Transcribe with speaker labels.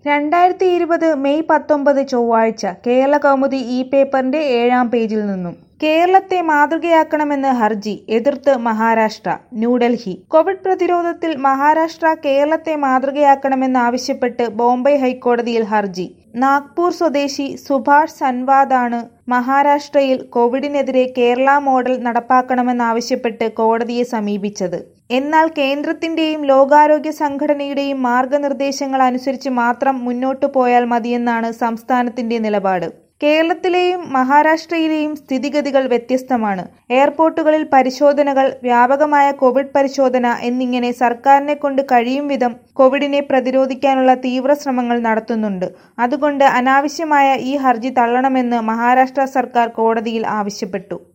Speaker 1: രണ്ടായിരത്തി ഇരുപത് മെയ് പത്തൊമ്പത് ചൊവ്വാഴ്ച കേരളകൗമുദി ഈ പേപ്പറിന്റെ ഏഴാം പേജിൽ നിന്നും കേരളത്തെ മാതൃകയാക്കണമെന്ന് ഹർജി എതിർത്ത് മഹാരാഷ്ട്ര ന്യൂഡൽഹി കോവിഡ് പ്രതിരോധത്തിൽ മഹാരാഷ്ട്ര കേരളത്തെ മാതൃകയാക്കണമെന്നാവശ്യപ്പെട്ട് ബോംബെ ഹൈക്കോടതിയിൽ ഹർജി നാഗ്പൂർ സ്വദേശി സുഭാഷ് സൻവാദാണ് മഹാരാഷ്ട്രയിൽ കോവിഡിനെതിരെ കേരള മോഡൽ നടപ്പാക്കണമെന്നാവശ്യപ്പെട്ട് കോടതിയെ സമീപിച്ചത് എന്നാൽ കേന്ദ്രത്തിന്റെയും ലോകാരോഗ്യ സംഘടനയുടെയും മാർഗനിർദ്ദേശങ്ങൾ അനുസരിച്ച് മാത്രം മുന്നോട്ടു പോയാൽ മതിയെന്നാണ് സംസ്ഥാനത്തിന്റെ നിലപാട് കേരളത്തിലെയും മഹാരാഷ്ട്രയിലെയും സ്ഥിതിഗതികൾ വ്യത്യസ്തമാണ് എയർപോർട്ടുകളിൽ പരിശോധനകൾ വ്യാപകമായ കോവിഡ് പരിശോധന എന്നിങ്ങനെ സർക്കാരിനെ കൊണ്ട് കഴിയും വിധം കോവിഡിനെ പ്രതിരോധിക്കാനുള്ള തീവ്ര ശ്രമങ്ങൾ നടത്തുന്നുണ്ട് അതുകൊണ്ട് അനാവശ്യമായ ഈ ഹർജി തള്ളണമെന്ന് മഹാരാഷ്ട്ര സർക്കാർ കോടതിയിൽ ആവശ്യപ്പെട്ടു